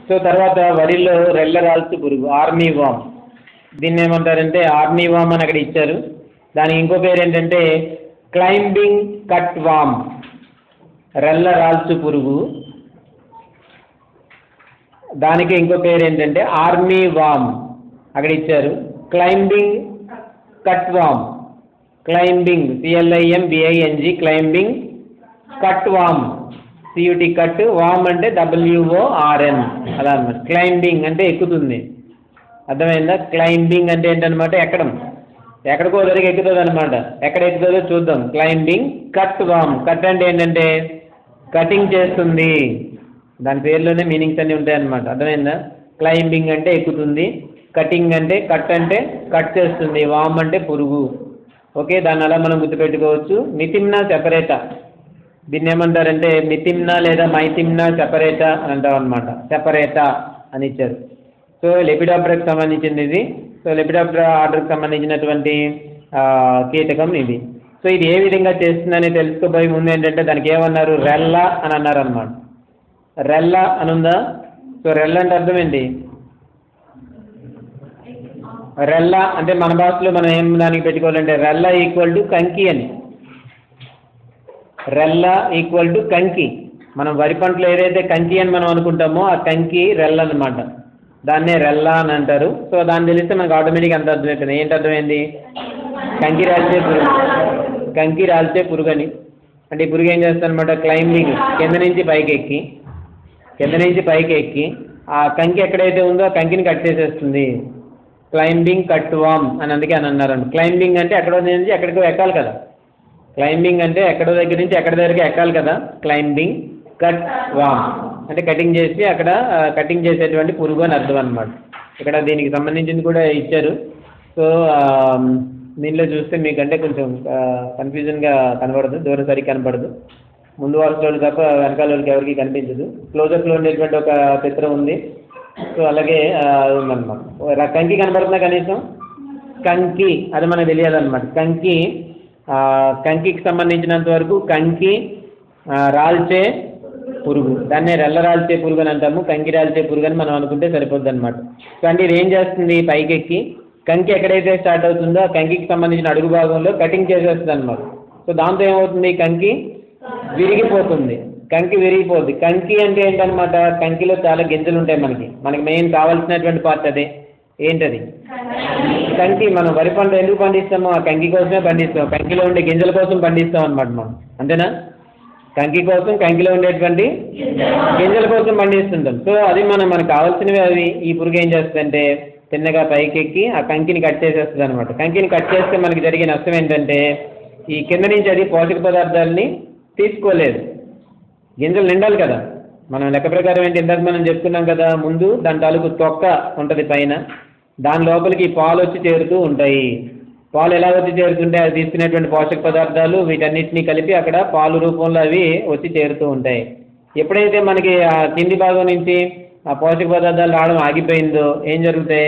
So తర్వాత వరిలో రెల్ల రాల్చు పురుగు ఆర్మీ వామ్ దీన్ని ఏమంటారంటే ఆర్మీ వామ్ అని అక్కడ ఇచ్చారు దానికి ఇంకో పేరు ఏంటంటే క్లైంబింగ్ కట్ వామ్ రెల్ల రాల్చు పురుగు దానికి ఇంకో పేరు ఏంటంటే ఆర్మీ వామ్ అక్కడ ఇచ్చారు climbing cut worm climbing C L I M B I N G climbing cut worm C U T cut worm అంటే డబ్ల్యూఓఆర్ఎన్ అలా అన్నమాట క్లైంబింగ్ అంటే ఎక్కుతుంది అర్థమైందా క్లైంబింగ్ అంటే ఏంటనమాట ఎక్కడం ఎక్కడికో దగ్గరికి ఎక్కుతుంది అనమాట ఎక్కడ ఎక్కుతుందో చూద్దాం క్లైంబింగ్ కట్ వామ్ కట్ అంటే ఏంటంటే కటింగ్ చేస్తుంది దాని పేరులోనే మీనింగ్స్ అన్నీ ఉంటాయి అనమాట అర్థమైందా క్లైంబింగ్ అంటే ఎక్కుతుంది కటింగ్ అంటే కట్ అంటే కట్ చేస్తుంది వామ్ అంటే పురుగు ఓకే దాన్ని అలా మనం గుర్తుపెట్టుకోవచ్చు మితిమ్నా సెపరేటా దీన్ని ఏమంటారంటే మితిమ్నా లేదా మైతిమ్నా సెపరేటా అని అంటాం అనమాట సెపరేటా అని ఇచ్చారు సో లెపిడాప్టర్కి సంబంధించింది ఇది సో లెపిడాప్టర్ ఆర్డర్కి సంబంధించినటువంటి ఆ, కీటకం ఇది సో ఇది ఏ విధంగా చేస్తుందని తెలుసుకోబోయే ముందు ఏంటంటే దానికి ఏమన్నారు రెల్ల అని అన్నారు అనమాట రెల్ల అని ఉందా సో రెల్ల అంటే అర్థం ఏంటి రెల్ల అంటే మన భాషలో మనం ఏం దానికి పెట్టుకోవాలంటే రెల్ల ఈక్వల్ టు కంకి అని రెల్ల ఈక్వల్ టు కంకి మనం వరి పంటలో ఏదైతే కంకి అని మనం అనుకుంటామో ఆ కంకి రెల్ల అన్నమాట దాన్నే రెల్ల అని అంటారు సో దాన్ని తెలిస్తే మనకు ఆటోమేటిక్గా అంత అర్థమైపోయింది ఏంటి అర్థమైంది కంకి రాల్చే పురుగు కంకి రాల్చే పురుగు అని అంటే ఈ పురుగు ఏం చేస్తుందన్నమాట క్లైంబింగ్ కింద నుంచి పైకి ఎక్కి కింద నుంచి పైకి ఎక్కి ఆ కంకి ఎక్కడైతే ఉందో ఆ కంకిని కట్ చేసేస్తుంది క్లైంబింగ్ కట్ వామ్ అని అందుకే అని అన్నారండి క్లైంబింగ్ అంటే ఎక్కడో నుంచి ఎక్కడికో ఎక్కాలి కదా క్లైంబింగ్ అంటే ఎక్కడో దగ్గర నుంచి ఎక్కడి దగ్గరికి ఎక్కాలి కదా క్లైంబింగ్ కట్ వామ్ అంటే కటింగ్ చేసి అక్కడ కటింగ్ చేసేటువంటి పురుగు అని అర్థం అనమాట ఇక్కడ దీనికి సంబంధించింది కూడా ఇచ్చారు సో ఆ, దీనిలో చూస్తే మీకంటే కొంచెం కన్ఫ్యూజన్గా కనబడదు దూరం సరిగ్గా కనబడదు ముందు వరుసలో తప్ప వెనకాల వాళ్ళకి ఎవరికి కనిపించదు క్లోజర్లో ఉండేటువంటి ఒక చిత్రం ఉంది సో అలాగే ఆ, అది ఉందన్నమాట ర- కంకి కనబడుతుందా కనీసం కంకి అది మనకు తెలియాలన్నమాట కంకి ఆ, కంకికి సంబంధించినంత వరకు కంకి ఆ, రాల్చే పురుగు దాన్నే రెల్ల రాల్చే పురుగు అని అంటాము కంకి రాల్చే పురుగు అని మనం అనుకుంటే సరిపోద్ది అనమాట సో అంటే ఇది ఏం చేస్తుంది పైకెక్కి కంకి ఎక్కడైతే స్టార్ట్ అవుతుందో ఆ కంకికి సంబంధించిన అడుగు భాగంలో కటింగ్ చేసేస్తుంది అనమాట సో దాంతో ఏమవుతుంది కంకి విరిగిపోతుంది కంకి విరిగిపోద్ది కంకి అంటే ఏంటనమాట కంకిలో చాలా గింజలు ఉంటాయి మనకి మనకి మెయిన్ కావాల్సినటువంటి పార్ట్ అదే ఏంటది కంకి మనం వరి పంట ఎందుకు పండిస్తాము ఆ కంకి కోసమే పండిస్తాం కంకిలో ఉండే గింజల కోసం పండిస్తాం అనమాట మనం అంతేనా కంకి కోసం కంకిలో ఉండేటువంటి గింజల కోసం పండిస్తుంటాం సో అది మనం మనకు కావాల్సినవి అవి ఈ పురుగు ఏం చేస్తుందంటే చిన్నగా పైకెక్కి ఆ కంకిని కట్ చేసేస్తుంది అనమాట కంకిని కట్ చేస్తే మనకి జరిగే నష్టం ఏంటంటే ఈ కింద నుంచి అది పోషక పదార్థాలని తీసుకోలేదు గింజలు నిండాలి కదా మనం లెక్క ప్రకారం ఏంటి ఇందాక మనం చెప్పుకున్నాం కదా ముందు దాని తాలూకు తొక్క ఉంటుంది పైన దాని లోపలికి పాలు వచ్చి చేరుతూ ఉంటాయి పాలు ఎలా వచ్చి చేరుతుంటే అది తీసుకునేటువంటి పోషక పదార్థాలు వీటన్నిటిని కలిపి అక్కడ పాలు రూపంలో అవి వచ్చి చేరుతూ ఉంటాయి ఎప్పుడైతే మనకి ఆ కింది భాగం నుంచి ఆ పోషక పదార్థాలు రావడం ఆగిపోయిందో ఏం జరుగుతాయి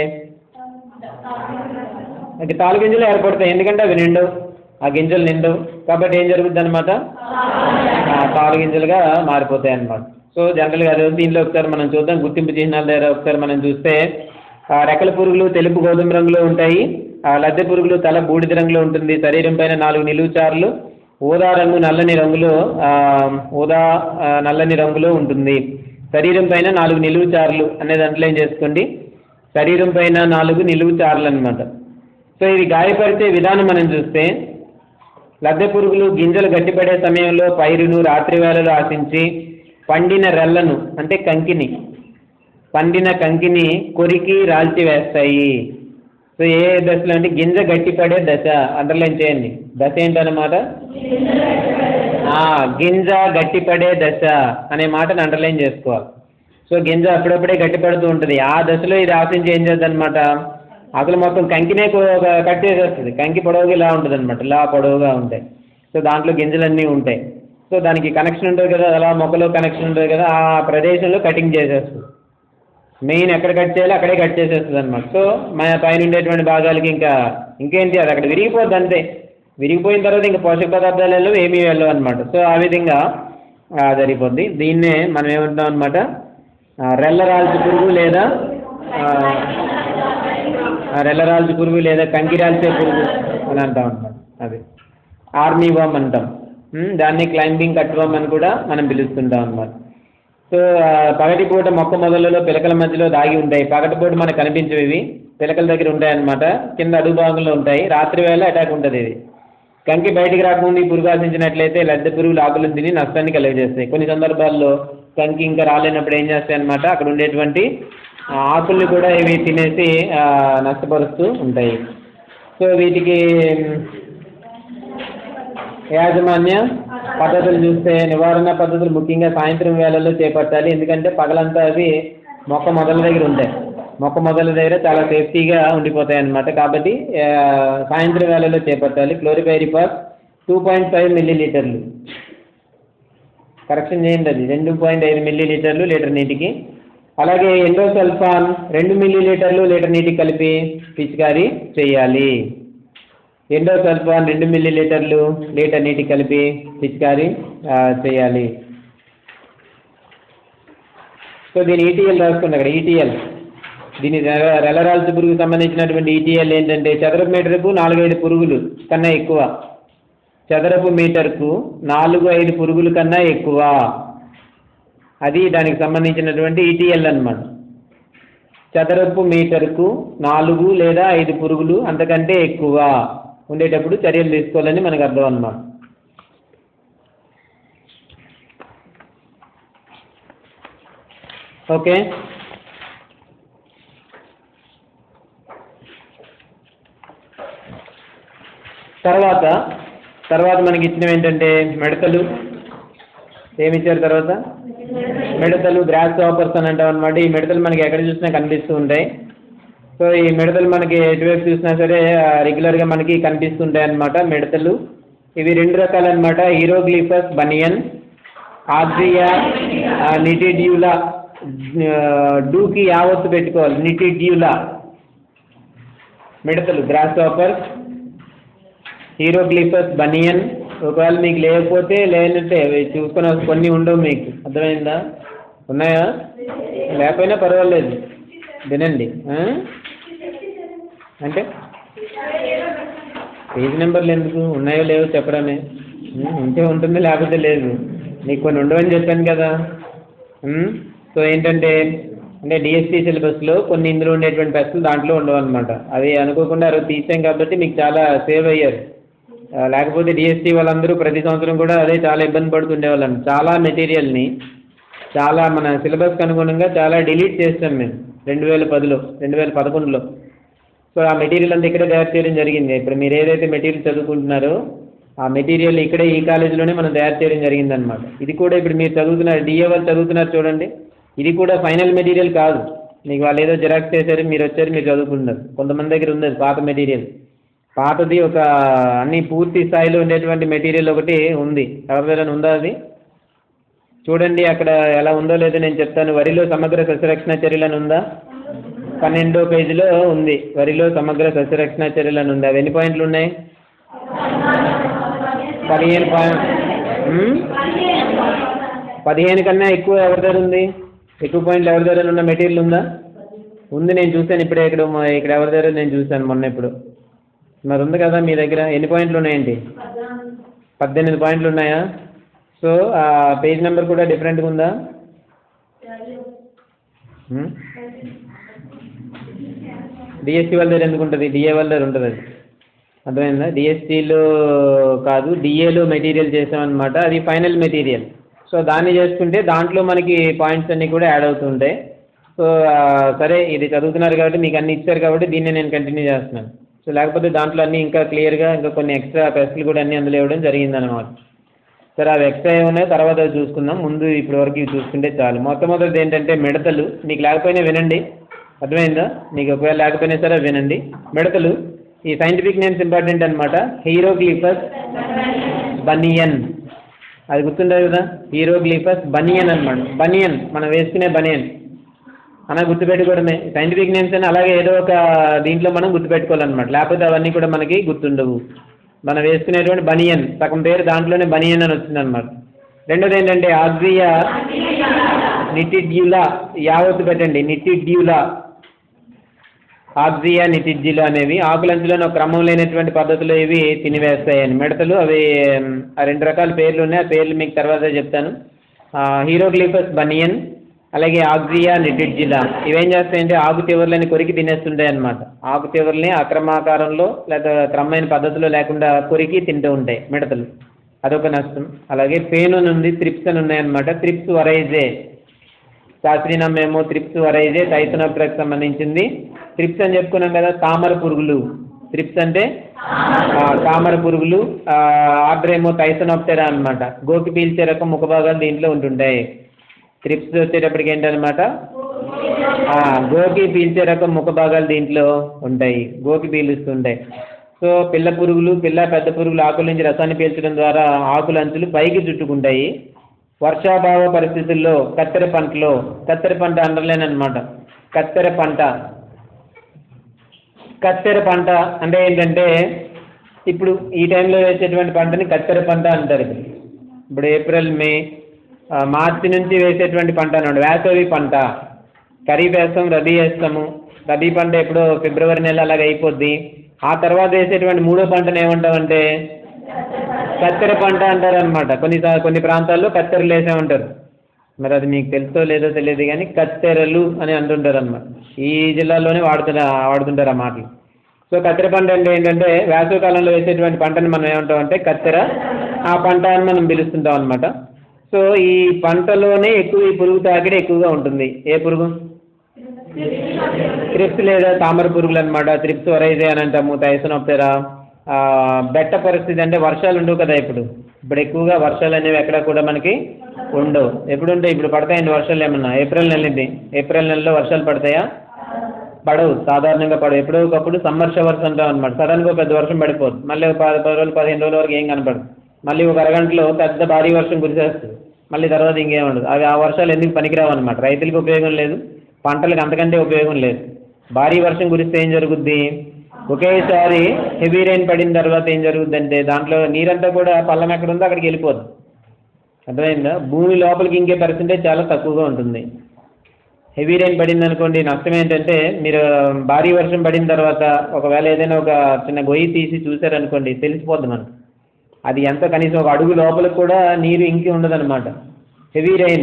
అది తాలు గింజలు ఏర్పడతాయి ఎందుకంటే అవి నిండవు ఆ గింజలు నిండవు కాబట్టి ఏం జరుగుతుంది అనమాట తాలు గింజలుగా మారిపోతాయి అన్నమాట సో జనరల్గా అదే దీనిలో ఒకసారి మనం చూద్దాం గుర్తింపు చిహ్నాల దగ్గర ఒకసారి మనం చూస్తే ఆ రెక్కల పురుగులు తెలుపు గోధుమ రంగులో ఉంటాయి ఆ లద్దె పురుగులు తల బూడిద రంగులో ఉంటుంది శరీరం పైన నాలుగు నిలువు చార్లు ఊదా రంగు నల్లని రంగులో ఆ, ఊదా ఆ, నల్లని రంగులో ఉంటుంది శరీరం పైన నాలుగు నిలువు చార్లు అనే దాంట్లో ఏం చేసుకోండి శరీరం పైన నాలుగు నిలువు చార్లు అన్నమాట సో ఇది గాయపరిచే విధానం మనం చూస్తే లద్దె పురుగులు గింజలు గట్టిపడే సమయంలో పైరును రాత్రి వేళలో ఆశించి పండిన రెల్లను అంటే కంకిని పండిన కంకిని కొరికి రాల్చి వేస్తాయి సో ఏ దశలో అంటే గింజ గట్టిపడే దశ అండర్లైన్ చేయండి దశ ఏంటన్నమాట ఆ, గింజ గట్టిపడే దశ అనే మాటను అండర్లైన్ చేసుకోవాలి సో గింజ అప్పుడప్పుడే గట్టిపడుతూ ఉంటుంది ఆ దశలో ఇది ఆశించి ఏం చేద్ది అనమాట అసలు మొత్తం కంకినే కో- కట్ చేసేస్తుంది కంకి పొడవుగా ఇలా ఉంటుంది అనమాట ఇలా పొడవుగా ఉంటాయి సో దాంట్లో గింజలన్నీ ఉంటాయి సో దానికి కనెక్షన్ ఉంటుంది కదా అలా మొక్కలో కనెక్షన్ ఉంటుంది కదా ఆ ప్రదేశంలో కటింగ్ చేసేస్తుంది మెయిన్ ఎక్కడ కట్ చేయాలో అక్కడే కట్ చేసేస్తుంది అనమాట సో మన పైన ఉండేటువంటి భాగాలకి ఇంకా ఇంకేంటి అది అక్కడ విరిగిపోద్ది అంతే విరిగిపోయిన తర్వాత ఇంకా పోషక పదార్థాలు వెళ్ళవు ఏమీ వెళ్ళవు అనమాట సో ఆ విధంగా ఆ, జరిగిపోద్ది దీన్నే మనం ఏమంటున్నాం అనమాట ఆ, రెల్లరాల్చి పురుగు లేదా ఆ, ఆ, రెల్లరాల్చి పురుగు లేదా కంకిరాల్చే పురుగు అని అంటాం అన్నమాట అది ఆర్మీ వామ్ అంటాం ఉమ్, దాన్ని క్లైంబింగ్ కట్ వామ్ అని కూడా మనం పిలుస్తుంటాం అన్నమాట సో ఆ, పగటిపూట మొక్క మొదలలో పిలకల మధ్యలో దాగి ఉంటాయి పగటిపూట మనకు కనిపించవు ఇవి పిలకల దగ్గర ఉంటాయి అన్నమాట కింద అడుగు భాగంలో ఉంటాయి రాత్రి వేళ అటాక్ ఉంటుంది ఇది కంకి బయటికి రాకముందు ఈ పురుగు ఆశించినట్లయితే లద్దె పురుగులు ఆకులను తిని నష్టాన్ని కలుగజేస్తాయి కొన్ని సందర్భాల్లో కంకి ఇంకా రాలేనప్పుడు ఏం చేస్తాయి అన్నమాట అక్కడ ఉండేటువంటి ఆ, ఆకుల్ని కూడా ఇవి తినేసి ఆ, నష్టపరుస్తూ ఉంటాయి సో వీటికి మ్, యాజమాన్య పద్ధతులు చూస్తే నివారణ పద్ధతులు ముఖ్యంగా సాయంత్రం వేళల్లో చేపట్టాలి ఎందుకంటే పగలంతా అవి మొక్క మొదల దగ్గర ఉంటాయి మొక్క మొదల దగ్గర చాలా సేఫ్టీగా ఉండిపోతాయి అన్నమాట కాబట్టి ఆ, సాయంత్రం వేళల్లో చేపట్టాలి chlorpyrifos two point five milli లీటర్లు కరెక్షన్ చేయండి అది రెండు పాయింట్ ఐదు మిల్లీ లీటర్లు లీటర్ నీటికి అలాగే ఎండోసల్ఫాన్ రెండు మిల్లీ లీటర్లు లీటర్ నీటికి కలిపి పిచికారీ చేయాలి ఎండోసల్ఫాన్ రెండు మిల్లీ లీటర్లు లీటర్ నీటికి కలిపి పిచికారీ ఆ, చేయాలి సో దీని ఈటీఎల్ రాసుకోండి అక్కడ ఈటీఎల్ దీని రెల- రెలరాల్సి పురుగుకు సంబంధించినటువంటి ఈటీఎల్ ఏంటంటే చదరపు మీటర్కు నాలుగైదు పురుగులు కన్నా ఎక్కువ చదరపు మీటర్కు నాలుగు ఐదు పురుగుల కన్నా ఎక్కువ అది దానికి సంబంధించినటువంటి ఈటీఎల్ అన్నమాట చదరపు మీటర్కు నాలుగు లేదా ఐదు పురుగులు అంతకంటే ఎక్కువ ఉండేటప్పుడు చర్యలు తీసుకోవాలని మనకు అర్థం అన్నమాట ఓకే తర్వాత తర్వాత మనకి ఇచ్చినవి ఏంటంటే మిడతలు ఏమిచ్చారు తర్వాత మిడతలు గ్రాస్ హాపర్స్ అని అంటాం అనమాట ఈ మిడతలు మనకి ఎక్కడ చూసినా కనిపిస్తూ ఉంటాయి సో ఈ మిడతలు మనకి ఎటువైపు చూసినా సరే ఆ, రెగ్యులర్గా మనకి కనిపిస్తుంటాయి అన్నమాట మిడతలు ఇవి రెండు రకాలు అనమాట హీరోగ్లిఫస్ బనియన్ ఆద్రియా నిటిడ్యూలా డూకి యావత్తు పెట్టుకోవాలి నిటిడ్యూలా మిడతలు గ్రాస్ హాపర్స్ హీరోగ్లిఫస్ బనియన్ ఒకవేళ మీకు లేకపోతే లేనట్టే అవి చూసుకొని వస్తే కొన్ని ఉండవు మీకు అర్థమైందా ఉన్నాయా లేకపోయినా పర్వాలేదు వినండి ఆ? అంటే పేజ్ నెంబర్లు ఎందుకు ఉన్నాయో లేవో చెప్పడమే ఉం, ఉంటే ఉంటుంది లేకపోతే లేదు నీకు కొన్ని ఉండవని చెప్పాను కదా ఉం? సో ఏంటంటే అంటే డిఎస్టీ సిలబస్లో కొన్ని ఇందులో ఉండేటువంటి ప్రశ్నలు దాంట్లో ఉండవు అనమాట అవి అనుకోకుండా ఆ రోజు తీసాం కాబట్టి మీకు చాలా సేవ్ అయ్యారు ఆ, లేకపోతే డిఎస్టీ వాళ్ళందరూ ప్రతి సంవత్సరం కూడా అదే చాలా ఇబ్బంది పడుతుండేవాళ్ళం చాలా మెటీరియల్ని చాలా మన సిలబస్కి అనుగుణంగా చాలా డిలీట్ చేస్తాం మేము రెండు వేల పదిలో రెండు వేల పదకొండులో సో ఆ మెటీరియల్ అంతా ఇక్కడే తయారు చేయడం జరిగింది ఇప్పుడు మీరు ఏదైతే మెటీరియల్ చదువుకుంటున్నారో ఆ మెటీరియల్ ఇక్కడే ఈ కాలేజీలోనే మనం తయారు చేయడం జరిగిందనమాట ఇది కూడా ఇప్పుడు మీరు చదువుతున్నారు డిఏ వాళ్ళు చదువుతున్నారు చూడండి ఇది కూడా ఫైనల్ మెటీరియల్ కాదు మీకు వాళ్ళు ఏదో జిరాక్స్ చేశారు మీరు వచ్చారు మీరు చదువుకుంటున్నారు కొంతమంది దగ్గర ఉంది అది పాత మెటీరియల్ పాతది ఒక అన్ని పూర్తి స్థాయిలో ఉండేటువంటి మెటీరియల్ ఒకటి ఉంది ఎవరి దగ్గర ఉందా అది చూడండి అక్కడ ఎలా ఉందో లేదో నేను చెప్తాను వరిలో సమగ్ర సస్యరక్షణ చర్యలను ఉందా పన్నెండో పేజీలో ఉంది వరిలో సమగ్ర సస్యరక్షణ చర్యలను ఉంది అవి ఎన్ని పాయింట్లు ఉన్నాయి పదిహేను పాయింట్ ఉమ్? పదిహేను కన్నా ఎక్కువ ఎవరి దగ్గర ఉంది ఎక్కువ పాయింట్లు ఎవరి దగ్గర ఉన్న మెటీరియల్ ఉందా ఉంది నేను చూశాను ఇప్పుడే ఇక్కడ మా- ఇక్కడ ఎవరి దగ్గర నేను చూశాను మొన్న ఇప్పుడు మరి ఉంది కదా మీ దగ్గర ఎన్ని పాయింట్లు ఉన్నాయండి పద్దెనిమిది పాయింట్లు ఉన్నాయా సో ఆ పేజ్ నెంబర్ కూడా డిఫరెంట్గా ఉందా డిఎస్సి వాళ్ళ దగ్గర ఎందుకు ఉంటుంది డిఏ వాళ్ళ దగ్గర ఉంటుంది అది అర్థమైందా డిఎస్సిలో కాదు డిఏలో మెటీరియల్ చేసామన్నమాట అది ఫైనల్ మెటీరియల్ సో దాన్ని చేసుకుంటే దాంట్లో మనకి పాయింట్స్ అన్నీ కూడా యాడ్ అవుతుంటాయి సో ఆ, సరే ఇది చదువుతున్నారు కాబట్టి మీకు అన్ని ఇచ్చారు కాబట్టి దీన్ని నేను కంటిన్యూ చేస్తున్నాను సో లేకపోతే దాంట్లో అన్నీ ఇంకా క్లియర్గా ఇంకా కొన్ని ఎక్స్ట్రా ప్రశ్నలు కూడా అన్నీ అందులో ఇవ్వడం జరిగిందనమాట సరే అవి ఎక్స్ట్రా ఏమున్నాయో తర్వాత అవి చూసుకుందాం ముందు ఇప్పటి వరకు ఇవి చూసుకుంటే చాలు మొట్టమొదటిది ఏంటంటే మిడతలు మీకు లేకపోయినా వినండి అర్థమైందా మీకు ఒకవేళ లేకపోయినా సరే వినండి మిడతలు ఈ సైంటిఫిక్ నేమ్స్ ఇంపార్టెంట్ అనమాట హీరోగ్లిఫస్ బనియన్ అది గుర్తుండదు కదా హీరోగ్లిఫస్ బనియన్ అనమాట బనియన్ మనం వేసుకునే బనియన్ అలా గుర్తుపెట్టుకోవడమే సైంటిఫిక్ నేమ్స్ అని అలాగే ఏదో ఒక దీంట్లో మనం గుర్తుపెట్టుకోవాలన్నమాట లేకపోతే అవన్నీ కూడా మనకి గుర్తుండవు మనం వేసుకునేటువంటి బనియన్ సగం పేరు దాంట్లోనే బనియన్ అని వచ్చిందనమాట రెండోది ఏంటంటే ఆగ్రియా నిటిడ్యులా యావత్తు పెట్టండి నిటిడ్యులా ఆక్సియా నిటిడ్యులా అనేవి ఆకులంచులను ఒక క్రమం లేనటువంటి పద్ధతిలో ఇవి తినివేస్తాయని మిడతలు అవి మ్, ఆ రెండు రకాల పేర్లు ఉన్నాయి ఆ పేర్లు మీకు తర్వాత చెప్తాను హీరోగ్లిఫస్ బనియన్ అలాగే ఆక్సియా నిటిడ్జిలా ఇవేం చేస్తాయంటే ఆకు చివర్లని కొరికి తినేస్తుంటాయి అన్నమాట ఆకు చివర్లని అక్రమాకారంలో లేదా క్రమమైన పద్ధతిలో లేకుండా కొరికి తింటూ ఉంటాయి మిడతలు అదొక నష్టం అలాగే ఫేనున్ ఉంది త్రిప్స్ అని ఉన్నాయన్నమాట త్రిప్స్ వరైజే శాస్త్రీనామం ఏమో త్రిప్స్ వరైజే టైసనోప్టర్కి సంబంధించింది త్రిప్స్ అని చెప్పుకున్నాం కదా తామర పురుగులు త్రిప్స్ అంటే ఆ, తామర పురుగులు ఆ, ఆర్డర్ ఏమో టైసనోప్టెరా అన్నమాట గోకి పీల్చే రకం ముఖ భాగాలు దీంట్లో ఉంటుంటాయి త్రిప్స్ వచ్చేటప్పటికి ఏంటన్నమాట ఆ, గోకి పీల్చే రకం ముఖ భాగాలు దీంట్లో ఉంటాయి గోకి పీలుస్తుంటాయి సో పిల్ల పురుగులు పిల్ల పెద్ద పురుగులు ఆకుల నుంచి రసాన్ని పీల్చడం ద్వారా ఆకుల అంచులు పైకి చుట్టుకుంటాయి వర్షాభావ పరిస్థితుల్లో కత్తెర పంటలో కత్తెర పంట అండర్లైన్ అనమాట కత్తెర పంట కత్తెర పంట అంటే ఏంటంటే ఇప్పుడు ఈ టైంలో వేసేటువంటి పంటని కత్తెర పంట అంటారు ఇప్పుడు ఇప్పుడు ఏప్రిల్ మే ఆ, మార్చి నుంచి వేసేటువంటి పంట అన్నమాట వేసవి పంట ఖరీఫ్ వేస్తాం రబీ వేస్తాము రబీ పంట ఎప్పుడో ఫిబ్రవరి నెల అలాగ అయిపోద్ది ఆ తర్వాత వేసేటువంటి మూడో పంటను ఏమంటామంటే కత్తెర పంట అంటారు అనమాట కొన్ని సా- కొన్ని ప్రాంతాల్లో కత్తెరలు వేసే ఉంటారు మరి అది మీకు తెలుసో లేదో తెలియదు కానీ కత్తెరలు అని అంటుంటారు అనమాట ఈ జిల్లాలోనే వాడుతున్న వాడుతుంటారు ఆ మాటలు సో కత్తెర పంట అంటే ఏంటంటే వేసవి కాలంలో వేసేటువంటి పంటని మనం ఏమంటాం అంటే కత్తెర ఆ పంట అని మనం పిలుస్తుంటాం అనమాట సో ఈ పంటలోనే ఎక్కువ ఈ పురుగు తాకిడి ఎక్కువగా ఉంటుంది ఏ పురుగు త్రిప్స్ లేదా తామర పురుగులు అనమాట త్రిప్స్ వరైజే అని అంటాము టైసనోప్టెరా బెట్ట పరిస్థితి అంటే వర్షాలు ఉండవు కదా ఇప్పుడు ఇప్పుడు ఎక్కువగా వర్షాలు అనేవి ఎక్కడ కూడా మనకి ఉండవు ఎప్పుడు ఉంటాయి ఇప్పుడు పడతాయండి వర్షాలు ఏమన్నా ఏప్రిల్ నెల ఇది ఏప్రిల్ నెలలో వర్షాలు పడతాయా పడవు సాధారణంగా పడవు ఎప్పుడో ఒకప్పుడు సమ్మర్ షవర్స్ అంటాం అనమాట సడన్గా పెద్ద వర్షం పడిపోదు మళ్ళీ ఒక పది పది రోజులు పదిహేను రోజుల వరకు ఏం కనపడదు మళ్ళీ ఒక అరగంటలో పెద్ద భారీ వర్షం కురిసేస్తుంది మళ్ళీ తర్వాత ఇంకేం ఉండదు అవి ఆ వర్షాలు ఎందుకు పనికిరావు అనమాట రైతులకు ఉపయోగం లేదు పంటలకు అంతకంటే ఉపయోగం లేదు భారీ వర్షం కురిస్తే ఏం జరుగుద్ది ఒకేసారి హెవీ రైన్ పడిన తర్వాత ఏం జరుగుద్దంటే దాంట్లో నీరంతా కూడా పల్లం ఎక్కడ ఉందో అక్కడికి వెళ్ళిపోదు అర్థమైందా భూమి లోపలికి ఇంకే పర్సెంటేజ్ చాలా తక్కువగా ఉంటుంది హెవీ రైన్ పడింది అనుకోండి నష్టం ఏంటంటే మీరు భారీ వర్షం పడిన తర్వాత ఒకవేళ ఏదైనా ఒక చిన్న గొయ్యి తీసి చూసారనుకోండి తెలిసిపోద్ది మనకు అది ఎంత కనీసం ఒక అడుగు లోపలికి కూడా నీరు ఇంకి ఉండదన్నమాట హెవీ రైన్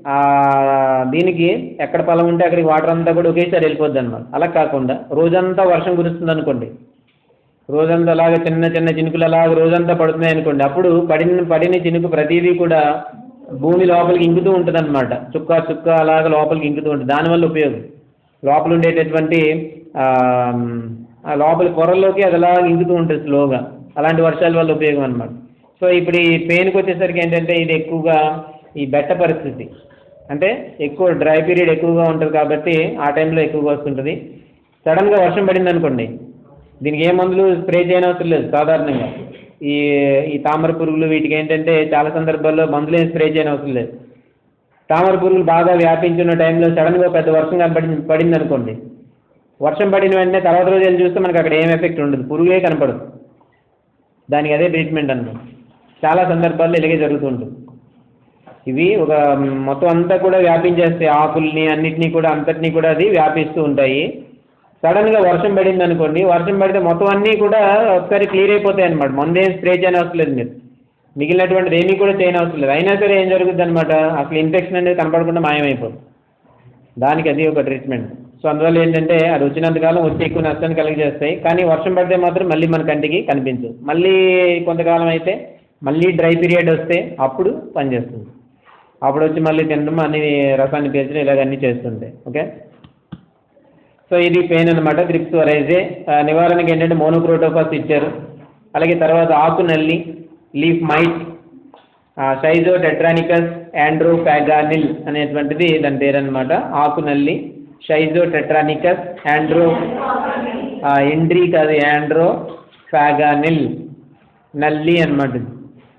దీనికి ఎక్కడ పొలం ఉంటే అక్కడికి వాటర్ అంతా కూడా ఒకేసారి వెళ్ళిపోద్ది అనమాట అలా కాకుండా రోజంతా వర్షం కురుస్తుంది అనుకోండి రోజంతా అలాగ చిన్న చిన్న చినుకులు అలాగ రోజంతా పడుతున్నాయి అనుకోండి అప్పుడు పడిన పడిన చినుకు ప్రతిదీ కూడా భూమి లోపలికి ఇంకుతూ ఉంటుంది అనమాట చుక్క చుక్క అలాగ లోపలికి ఇంకుతూ ఉంటుంది దానివల్ల ఉపయోగం లోపల ఉండేటటువంటి ఆ, ఆ లోపలి పొరల్లోకి అది అలా ఇంకుతూ ఉంటుంది స్లోగా అలాంటి వర్షాల వల్ల ఉపయోగం అనమాట సో ఇప్పుడు ఈ పెయిన్కి వచ్చేసరికి ఏంటంటే ఇది ఎక్కువగా ఈ బెట్ట పరిస్థితి అంటే ఎక్కువ డ్రై పీరియడ్ ఎక్కువగా ఉంటుంది కాబట్టి ఆ టైంలో ఎక్కువగా వస్తుంటుంది సడన్గా వర్షం పడింది అనుకోండి దీనికి ఏ మందులు స్ప్రే చేయనవసరం లేదు సాధారణంగా ఈ ఈ తామర పురుగులు వీటికి ఏంటంటే చాలా సందర్భాల్లో మందులు ఏం స్ప్రే చేయనవసరం లేదు తామర పురుగులు బాగా వ్యాపించున్న టైంలో సడన్గా పెద్ద వర్షం కనపడి పడింది అనుకోండి వర్షం పడిన వెంటనే తర్వాత రోజు వెళ్ళి చూస్తే మనకి అక్కడ ఏం ఎఫెక్ట్ ఉండదు పురుగే కనపడదు దానికి అదే ట్రీట్మెంట్ అన్నమాట చాలా సందర్భాల్లో ఇలాగే జరుగుతుంటుంది ఇవి ఒక మ్, మొత్తం అంతా కూడా వ్యాపించేస్తాయి ఆకుల్ని అన్నిటినీ కూడా అంతటినీ కూడా అది వ్యాపిస్తూ ఉంటాయి సడన్గా వర్షం పడింది అనుకోండి వర్షం పడితే మొత్తం అన్నీ కూడా ఒకసారి క్లియర్ అయిపోతాయి అనమాట మందు ఏం స్ప్రే చేయని అవసరం లేదు మీరు మిగిలినటువంటిది ఏమీ కూడా చేయని అవసరం లేదు అయినా సరే ఏం జరుగుతుంది అనమాట అసలు ఇన్ఫెక్షన్ అనేది కనపడకుండా మాయమైపోతుంది దానికి అది ఒక ట్రీట్మెంట్ సో అందువల్ల ఏంటంటే అది వచ్చినంతకాలం వచ్చి ఎక్కువ నష్టాన్ని కలిగజేస్తాయి కానీ వర్షం పడితే మాత్రం మళ్ళీ మన కంటికి కనిపించదు మళ్ళీ కొంతకాలం అయితే మళ్ళీ డ్రై పీరియడ్ వస్తే అప్పుడు పనిచేస్తుంది అప్పుడు వచ్చి మళ్ళీ తినడం అన్ని రసాన్ని పీల్చడం ఇలాగ అన్నీ చేస్తుంటాయి ఓకే సో ఇది పెయిన్ అనమాట త్రిప్స్ వరైజే ఆ, నివారణకి ఏంటంటే మోనోక్రోటోపాస్ ఇచ్చారు అలాగే తర్వాత ఆకు నల్లి లీఫ్ మైట్ సైజో టెట్రానికస్ యాండ్రోఫాగానిల్ అనేటువంటిది దాని పేరు అనమాట ఆకు నల్లి షైజో టెట్రానికస్ యాండ్రో ఎండ్రీ కాదు యాండ్రో ఫాగానిల్ నల్లి అనమాట ఇది.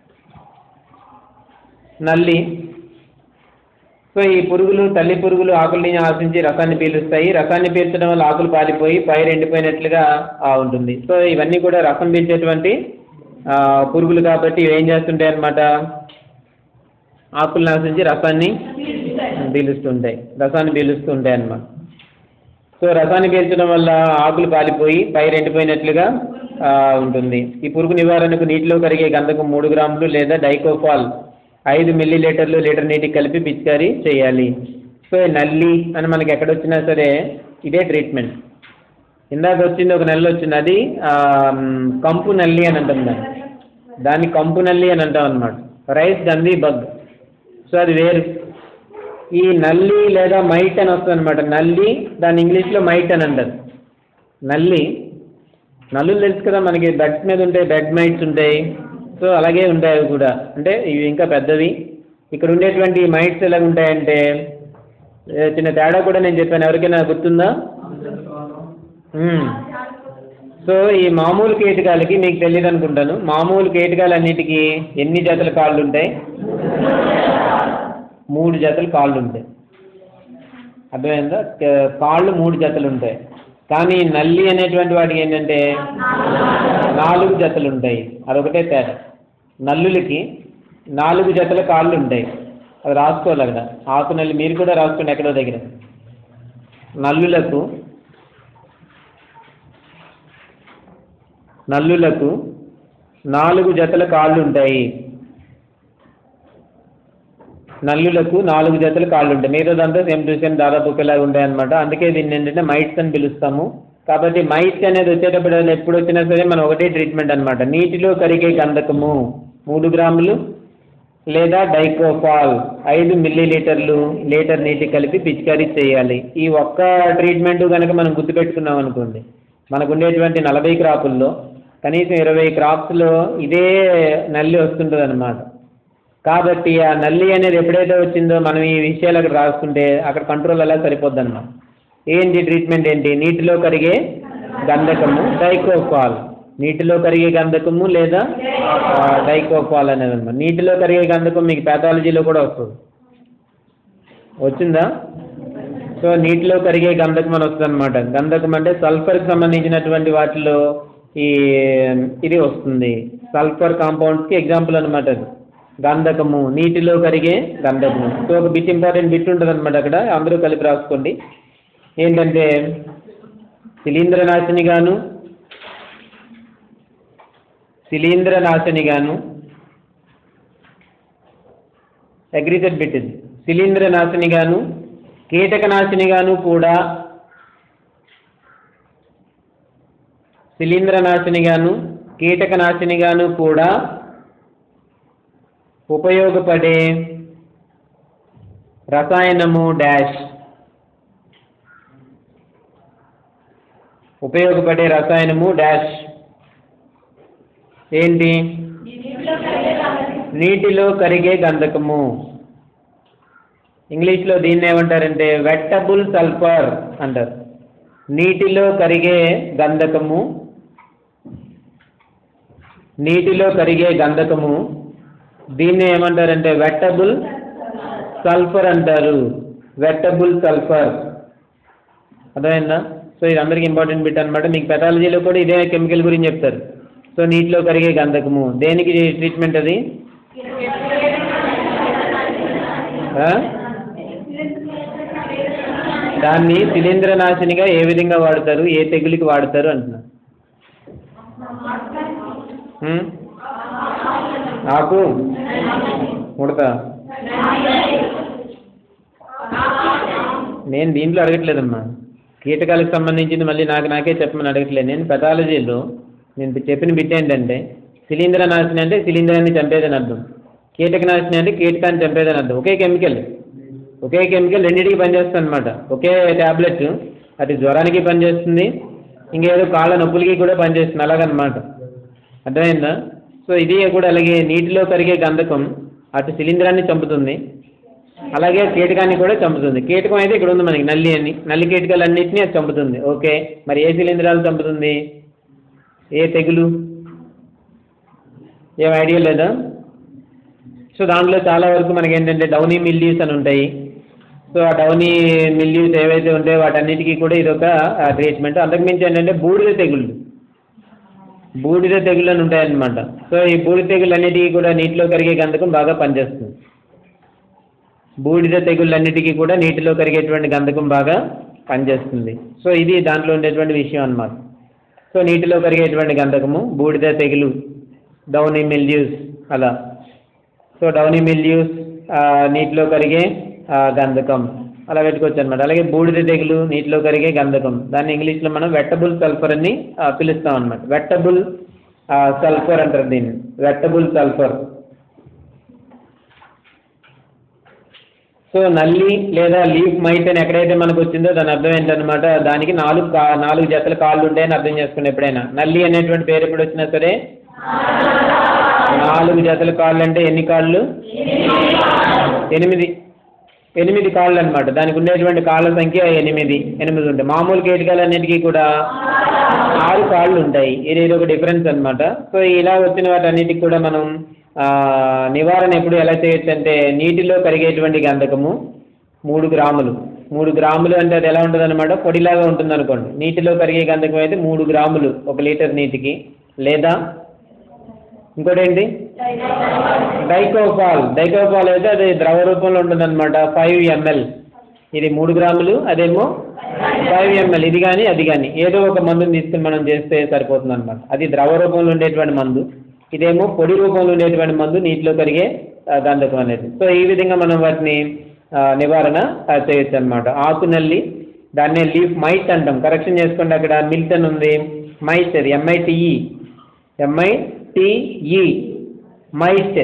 నల్లి సో ఈ పురుగులు తల్లి పురుగులు ఆకుల్ని ఆశించి రసాన్ని పీలుస్తాయి రసాన్ని పీల్చడం వల్ల ఆకులు పాలిపోయి పైరు ఎండిపోయినట్లుగా ఆ, ఉంటుంది సో ఇవన్నీ కూడా రసం పీల్చేటువంటి ఆ, పురుగులు కాబట్టి ఇవి ఏం చేస్తుంటాయి అన్నమాట ఆకుల్ని ఆశించి రసాన్ని పీలుస్తుంటాయి రసాన్ని పీలుస్తూ ఉంటాయి అన్నమాట సో రసాన్ని పీల్చడం వల్ల ఆకులు కాలిపోయి పైరు ఎండిపోయినట్లుగా ఆ, ఉంటుంది ఈ పురుగు నివారణకు నీటిలో కరిగే గంధకం మూడు గ్రాములు లేదా డైకోఫాల్ ఐదు మిల్లీ లీటర్లు లీటర్ నీటికి కలిపి పిచికారీ చేయాలి సో ఈ నల్లి అని మనకి ఎక్కడ వచ్చినా సరే ఇదే ట్రీట్మెంట్ ఇందాక వచ్చింది ఒక నెల వచ్చింది అది ఆ, మ్, కంపు నల్లి అని అంటాం దాన్ని దాన్ని కంపు నల్లి అని అంటాం అనమాట రైస్ గంధి బగ్ సో అది వేరు ఈ నల్లి లేదా మైట్ అని వస్తుంది అనమాట నల్లి దాన్ని ఇంగ్లీష్లో మైట్ అని అంటారు నల్లి నల్లులు తెలుసు కదా మనకి బెడ్స్ మీద ఉంటాయి బెడ్ మైట్స్ ఉంటాయి సో అలాగే ఉంటాయి అవి కూడా అంటే ఇవి ఇంకా పెద్దవి ఇక్కడ ఉండేటువంటి మైట్స్ ఎలా ఉంటాయంటే ఏ, చిన్న తేడా కూడా నేను చెప్పాను ఎవరికైనా గుర్తుందా మ్మ్. సో ఈ మామూలు కీటకాలకి మీకు తెలియదు అనుకుంటాను మామూలు కీటకాలన్నిటికీ ఎన్ని జతల కాళ్ళు ఉంటాయి మూడు జతలు కాళ్ళు ఉంటాయి అర్థమైందా క- కాళ్ళు మూడు జతలు ఉంటాయి కానీ నల్లి అనేటువంటి వాటికి ఏంటంటే నాలుగు జతలు ఉంటాయి అదొకటే తేడా నల్లులకి నాలుగు జతల కాళ్ళు ఉంటాయి అది రాసుకోవాలి అక్కడ ఆకు నల్లి మీరు కూడా రాసుకోండి ఎక్కడో దగ్గర నల్లులకు నల్లులకు నాలుగు జతల కాళ్ళు ఉంటాయి నల్లులకు నాలుగు జతల కాళ్ళు ఉంటాయి మిగతాదంతా సేమ్ టు సేమ్ దాదాపు ఒకేలాగా ఉంటాయి అనమాట అందుకే దీన్ని ఏంటంటే మైట్స్ అని పిలుస్తాము కాబట్టి మైట్స్ అనేది వచ్చేటప్పుడు అది ఎప్పుడు వచ్చినా సరే మనం ఒకటే ట్రీట్మెంట్ అనమాట నీటిలో కరిగే గంధకము మూడు గ్రాములు లేదా డైకోఫాల్ ఐదు మిల్లీ లీటర్లు లీటర్ నీటి కలిపి పిచికారీ చేయాలి ఈ ఒక్క ట్రీట్మెంట్ కనుక మనం గుర్తుపెట్టుకున్నాం అనుకోండి మనకు ఉండేటువంటి నలభై క్రాపుల్లో కనీసం ఇరవై క్రాప్స్లో ఇదే నల్లి వస్తుంటుంది అనమాట కాబట్టి ఆ నల్లి అనేది ఎప్పుడైతే వచ్చిందో మనం ఈ విషయాలు అక్కడ రాసుకుంటే అక్కడ కంట్రోల్ అలా సరిపోద్ది అన్నమాట ఏంటి ట్రీట్మెంట్ ఏంటి నీటిలో కరిగే గంధకము డైకోఫాల్ నీటిలో కరిగే గంధకము లేదా ఆ, డైకోఫాల్ అనేది అనమాట నీటిలో కరిగే గంధకం మీకు పాథాలజీలో కూడా వస్తుంది వచ్చిందా సో నీటిలో కరిగే గంధకం అని వస్తుంది అనమాట గంధకం అంటే సల్ఫర్కి సంబంధించినటువంటి వాటిలో ఈ ఇది వస్తుంది సల్ఫర్ కాంపౌండ్స్కి ఎగ్జాంపుల్ అనమాట అది గంధకము నీటిలో కరిగే గంధకము సో ఒక బిట్ ఇంపార్టెంట్ బిట్ ఉంటుంది అనమాట అక్కడ అందరూ కలిపి రాసుకోండి ఏంటంటే శిలీంద్రనాశిని గాను శిలీంద్రనాశిని గాను అగ్రిజెట్ బిట్ ఇది శిలీంద్రనాశిని గాను కీటకనాశిని గాను కూడా శిలీంద్రనాశిని గాను కీటకనాశిని గాను కూడా ఉపయోగపడే రసాయనము డాష్ ఉపయోగపడే రసాయనము డాష్ ఏంటి నీటిలో కరిగే గంధకము ఇంగ్లీష్లో దీన్ని ఏమంటారంటే వెట్టబుల్ సల్ఫర్ అంటారు నీటిలో కరిగే గంధకము నీటిలో కరిగే గంధకము దీన్ని ఏమంటారంటే వెట్టబుల్ సల్ఫర్ అంటారు వెట్టబుల్ సల్ఫర్ అర్థమైందా సో ఇది అందరికి ఇంపార్టెంట్ బిట్ అనమాట మీకు పెథాలజీలో కూడా ఇదే కెమికల్ గురించి చెప్తారు సో నీటిలో కరిగే గంధకము దేనికి ట్రీట్మెంట్ అది ఆ? దాన్ని శిలీంద్రనాశినిగా ఏ విధంగా వాడతారు ఏ తెగులుకి వాడతారు అంటున్నారు ఉం? ఆకు ఉడత నేను దీంట్లో అడగట్లేదమ్మా కీటకాలకు సంబంధించింది మళ్ళీ నాకు నాకే చెప్పమని అడగట్లేదు నేను పెథాలజీలో నేను చెప్పిన బిట్ ఏంటంటే శిలీంద్రనాశిని అంటే శిలీంద్రాన్ని చంపేదని అర్థం కీటకనాశిని అంటే కీటకాన్ని చంపేదని అర్థం ఒకే కెమికల్ ఒకే కెమికల్ రెండింటికి పనిచేస్తుంది అనమాట ఒకే ట్యాబ్లెట్ అది జ్వరానికి పనిచేస్తుంది ఇంకేదో కాళ్ళ నొప్పులకి కూడా పనిచేస్తుంది అలాగనమాట అర్థమైందా సో ఇది కూడా అలాగే నీటిలో కరిగే గంధకం అటు శిలీంధ్రాన్ని చంపుతుంది అలాగే కీటకాన్ని కూడా చంపుతుంది కీటకం అయితే ఇక్కడ ఉంది మనకి నల్లి అని నల్లి కీటకాలన్నింటినీ అది చంపుతుంది ఓకే మరి ఏ శిలీంధ్రాలు చంపుతుంది ఏ తెగులు ఏం ఐడియా లేదా సో దాంట్లో చాలా వరకు మనకి ఏంటంటే డౌనీ మిల్లీస్ అని ఉంటాయి సో ఆ డౌనీ మిల్లీస్ ఏవైతే ఉంటాయో వాటన్నిటికీ కూడా ఇది ఒక ట్రీట్మెంట్ అంతకుమించి ఏంటంటే బూడిద తెగుళ్ళు బూడిద తెగుళ్ళు అని ఉంటాయన్నమాట సో ఈ బూడిద తెగుళ్ళు అన్నిటికీ కూడా నీటిలో కరిగే గంధకం బాగా పనిచేస్తుంది బూడిద తెగుళ్ళన్నిటికీ కూడా నీటిలో కరిగేటువంటి గంధకం బాగా పనిచేస్తుంది సో ఇది దాంట్లో ఉండేటువంటి విషయం అన్నమాట సో నీటిలో కరిగేటువంటి గంధకము బూడిద తెగులు డౌనీ మిల్యూస్ అలా సో డౌనీ మిల్యూస్ నీటిలో కరిగే ఆ, గంధకం అలా పెట్టుకోవచ్చు అనమాట అలాగే బూడిద తెగులు నీటిలో కరిగే గంధకం దాన్ని ఇంగ్లీష్లో మనం వెట్టబుల్ సల్ఫర్ అని ఆ, పిలుస్తాం అనమాట వెట్టబుల్ సల్ఫర్ అంటారు దీన్ని వెట్టబుల్ సల్ఫర్ సో నల్లి లేదా లీఫ్ మైట్ అని ఎక్కడైతే మనకు వచ్చిందో దాని అర్థం ఏంటనమాట దానికి నాలుగు కా నాలుగు జతల కాళ్ళు ఉంటాయని అర్థం చేసుకోండి ఎప్పుడైనా నల్లి అనేటువంటి పేరు ఎప్పుడు వచ్చినా సరే నాలుగు జతల కాళ్ళు అంటే ఎన్ని కాళ్ళు ఎనిమిది ఎనిమిది కాళ్ళు అనమాట దానికి ఉండేటువంటి కాళ్ళ సంఖ్య ఎనిమిది ఎనిమిది ఉంటాయి మామూలు కీటకాలన్నిటికీ కూడా ఆరు కాళ్ళు ఉంటాయి ఇది ఇది ఒక డిఫరెన్స్ అనమాట సో ఇలా వచ్చిన వాటన్నిటికి కూడా మనం ఆ, నివారణ ఎప్పుడు ఎలా చేయొచ్చు అంటే నీటిలో కరిగేటువంటి గంధకము మూడు గ్రాములు మూడు గ్రాములు అంటే అది ఎలా ఉంటుంది అనమాట పొడిలాగా ఉంటుంది అనుకోండి నీటిలో కరిగే గంధకం అయితే మూడు గ్రాములు ఒక లీటర్ నీటికి లేదా ఇంకోటి ఏంటి డైకోఫాల్ డైకోఫాల్ అయితే అది ద్రవ రూపంలో ఉంటుందన్నమాట ఫైవ్ ఎంఎల్ ఇది మూడు గ్రాములు అదేమో ఫైవ్ ఎంఎల్ ఇది కానీ అది కానీ ఏదో ఒక మందుని తీసుకుని మనం చేస్తే సరిపోతుంది అనమాట అది ద్రవ రూపంలో ఉండేటువంటి మందు ఇదేమో పొడి రూపంలో ఉండేటువంటి మందు నీటిలో కరిగే ఆ, గంధకం అనేది సో ఈ విధంగా మనం వాటిని ఆ, నివారణ ఆ, చేయొచ్చు అనమాట ఆకు నల్లి దాన్నే లీఫ్ మైట్ అంటాం కరెక్షన్ చేసుకోండి అక్కడ మిల్టన్ ఉంది మైట్ అది ఎంఐటిఈ ఎంఐటిఈ మైట్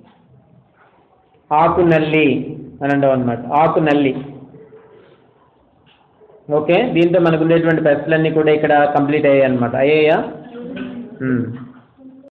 ఆకు నల్లి అని అంటాం అనమాట ఆకు నల్లి ఓకే దీంతో మనకు ఉండేటువంటి పెస్ట్లన్నీ కూడా ఇక్కడ కంప్లీట్ అయ్యాయి అనమాట అయ్యాయా మ్మ్.